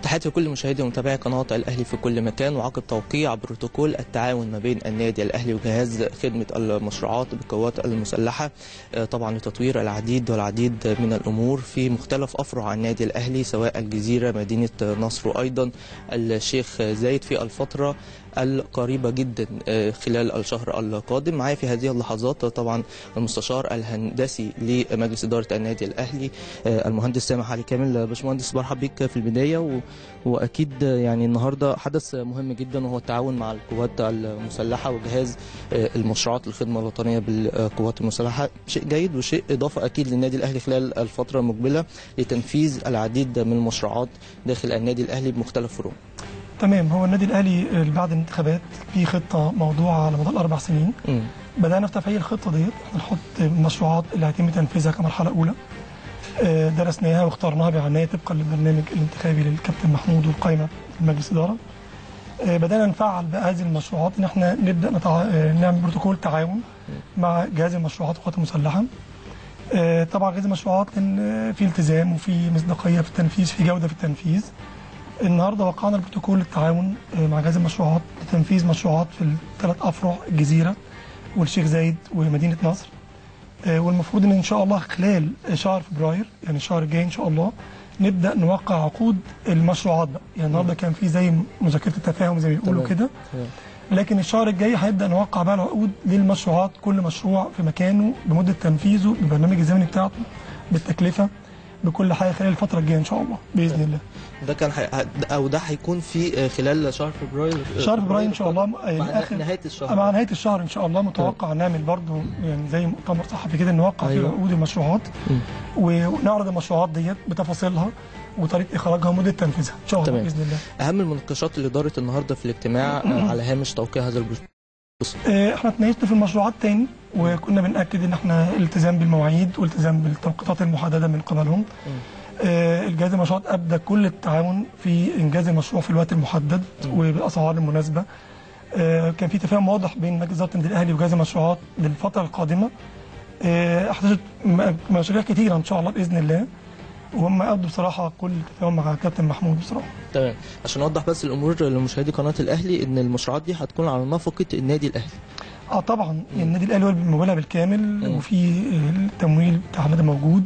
تحياتي لكل مشاهدي ومتابعي قناه الاهلي في كل مكان وعقب توقيع بروتوكول التعاون ما بين النادي الاهلي وجهاز خدمه المشروعات بالقوات المسلحه آه، طبعا لتطوير العديد والعديد من الامور في مختلف افرع النادي الاهلي سواء الجزيره مدينه نصر وايضا الشيخ زايد في الفتره القريبة جدا آه، خلال الشهر القادم معايا في هذه اللحظات طبعا المستشار الهندسي لمجلس إدارة النادي الأهلي آه، المهندس سامح علي كامل باشمهندس برحب بيك في البداية و... وأكيد يعني النهاردة حدث مهم جدا وهو التعاون مع القوات المسلحة وجهاز آه، المشروعات الخدمة الوطنية بالقوات المسلحة شيء جيد وشيء إضافة أكيد للنادي الأهلي خلال الفترة المقبلة لتنفيذ العديد من المشروعات داخل النادي الأهلي بمختلف فروعه تمام هو النادي الاهلي آه، بعد الانتخابات في خطه موضوعه على مدار الاربع سنين مم. بدانا في تفعيل الخطه ديت احنا نحط المشروعات اللي هيتم تنفيذها كمرحله اولى آه، درسناها واخترناها بعنايه طبقا للبرنامج الانتخابي للكابتن محمود والقائمه مجلس اداره آه، بدانا نفعل بقى هذه المشروعات ان احنا نبدا نتع... آه، نعمل بروتوكول تعاون مع جهاز المشروعات والقوات المسلحه آه، طبعا جهاز المشروعات لان آه، في التزام وفي مصداقيه في التنفيذ في جوده في التنفيذ النهارده وقعنا البروتوكول التعاون آه، مع جهاز المشروعات لتنفيذ مشروعات في الثلاث افرع الجزيره والشيخ زايد ومدينه نصر آه، والمفروض ان ان شاء الله خلال شهر فبراير يعني الشهر الجاي ان شاء الله نبدا نوقع عقود المشروعات بقى يعني النهارده كان في زي مذاكره التفاهم زي ما بيقولوا تمام. كده تمام. لكن الشهر الجاي هيبدا نوقع بقى العقود للمشروعات كل مشروع في مكانه بمده تنفيذه بالبرنامج الزمني بتاعته بالتكلفه بكل حاجه خلال الفتره الجايه ان شاء الله باذن الله ده كان حي... او ده هيكون في آه، خلال شهر فبراير شهر فبراير ان شاء الله مع يعني اخر نهايه الشهر مع نهايه الشهر ان شاء الله متوقع نعمل برضو يعني زي مؤتمر صحفي كده نوقع فيه أيوة. عقود المشروعات مم. ونعرض المشروعات ديت بتفاصيلها وطريقه اخراجها ومده تنفيذها ان شاء الله تمام. باذن الله اهم المناقشات اللي دارت النهارده في الاجتماع آه، على هامش توقيع هذا البروتوكول آه، احنا اتناقشنا في المشروعات تاني وكنا بنأكد ان احنا التزام بالمواعيد والتزام بالتوقيتات المحدده من قبلهم آه، الجهاز المشروعات ابدى كل التعاون في انجاز المشروع في الوقت المحدد وبالاسعار المناسبه آه، كان في تفاهم واضح بين مجلس اداره النادي الاهلي وجهاز المشروعات للفتره القادمه آه، احتاجت م- مشاريع كتيره ان شاء الله باذن الله وهم ادوا بصراحه كل التفاهم مع كابتن محمود بصراحه تمام عشان اوضح بس الامور لمشاهدي قناه الاهلي ان المشروعات دي هتكون على نفقه النادي الاهلي اه طبعا النادي الاهلي هو الممولها بالكامل وفي التمويل بتاع ده موجود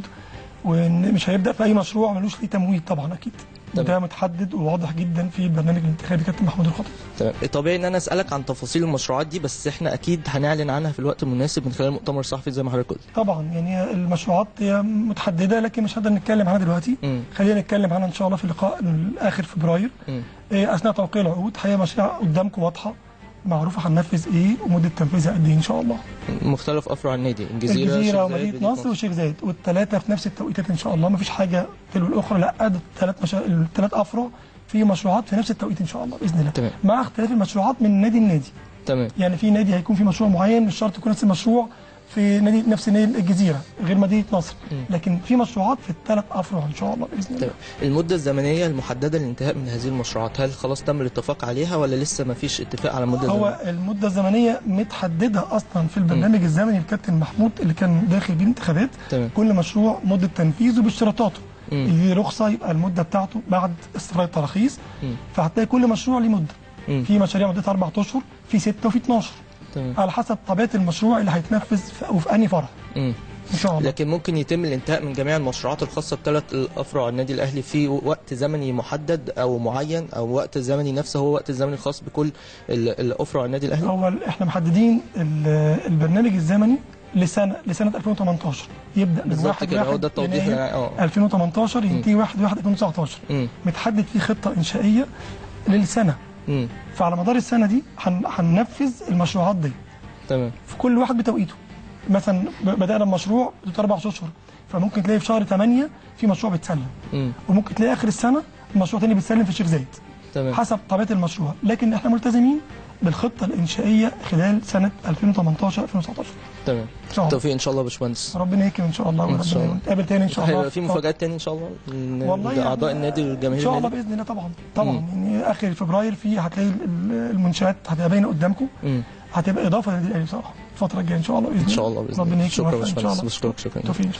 ومش هيبدا في اي مشروع ملوش ليه تمويل طبعا اكيد تمام. ده متحدد وواضح جدا في البرنامج الانتخابي كابتن محمود الخطيب تمام طبيعي ان انا اسالك عن تفاصيل المشروعات دي بس احنا اكيد هنعلن عنها في الوقت المناسب من خلال مؤتمر صحفي زي ما حضرتك قلت طبعا يعني المشروعات هي متحدده لكن مش هنقدر نتكلم عنها دلوقتي مم. خلينا نتكلم عنها ان شاء الله في اللقاء الاخر فبراير مم. إيه، اثناء توقيع العقود هي مشاريع قدامكم واضحه معروفه هننفذ ايه ومده تنفيذها قد ايه ان شاء الله مختلف افرع النادي الجزيره الجزيره الشيخ زايد، ومدينه نصر والشيخ زايد والثلاثه في نفس التوقيتات ان شاء الله ما فيش حاجه تلو الاخرى لا ده الثلاث مشا... الثلاث افرع في مشروعات في نفس التوقيت ان شاء الله باذن الله تمام. مع اختلاف المشروعات من نادي لنادي تمام يعني في نادي هيكون في مشروع معين مش شرط يكون نفس المشروع في نادي نفس نادي الجزيره غير مدينه نصر لكن في مشروعات في الثلاث افرع ان شاء الله باذن الله تمام المده الزمنيه المحدده للانتهاء من هذه المشروعات هل خلاص تم الاتفاق عليها ولا لسه ما فيش اتفاق على المده هو الزمنيه المده الزمنيه متحدده اصلا في البرنامج الزمني الكابتن محمود اللي كان داخل بيه الانتخابات تمام. كل مشروع مده تنفيذه باشتراطاته مم. اللي رخصه يبقى المده بتاعته بعد استفراغ التراخيص مم. فهتلاقي كل مشروع ليه مده مم. في مشاريع مدتها اربع اشهر في سته وفي 12 تمام على حسب طبيعه المشروع اللي هيتنفذ في- وفي انهي فرع مم. ان شاء الله لكن ممكن يتم الانتهاء من جميع المشروعات الخاصه بثلاث افرع النادي الاهلي في وقت زمني محدد او معين او وقت زمني نفسه هو وقت الزمني الخاص بكل ال- الافرع النادي الاهلي هو ال- احنا محددين ال- البرنامج الزمني لسنه لسنه 2018 يبدا من بالظبط 1 كده، هو 1 ده التوضيح يناير يعني، اه. 2018 ينتهي 1 1 2019 مم. متحدد فيه خطه انشائيه للسنه مم. فعلى مدار السنه دي هن- هننفذ المشروعات دي تمام في كل واحد بتوقيته مثلا ب- بدانا بمشروع ثلاث اربع اشهر فممكن تلاقي في شهر 8 في مشروع بيتسلم مم. وممكن تلاقي اخر السنه مشروع تاني بيتسلم في الشيخ زايد تمام حسب طبيعه المشروع لكن احنا ملتزمين بالخطه الانشائيه خلال سنه 2018 2019 تمام ان شاء الله توفيق ان شاء الله يا باشمهندس ربنا يكرم ان شاء الله إن شاء وربنا الله. نتقابل تاني ان شاء الله هيبقى في مفاجآت تاني ان شاء الله من والله اعضاء يعني النادي ان والجماهير شاء الله النادي باذن الله طبعا طبعا مم. يعني اخر فبراير في هتلاقي ال- المنشات هتبقى باينه قدامكم مم. هتبقى اضافه للنادي الاهلي بصراحه الفتره الجايه ان شاء الله باذن ان شاء الله باذن ربنا الله يكرم شكرا يا ويوفقك ان شاء باشمهندس الله بشكرك شكرا توفيق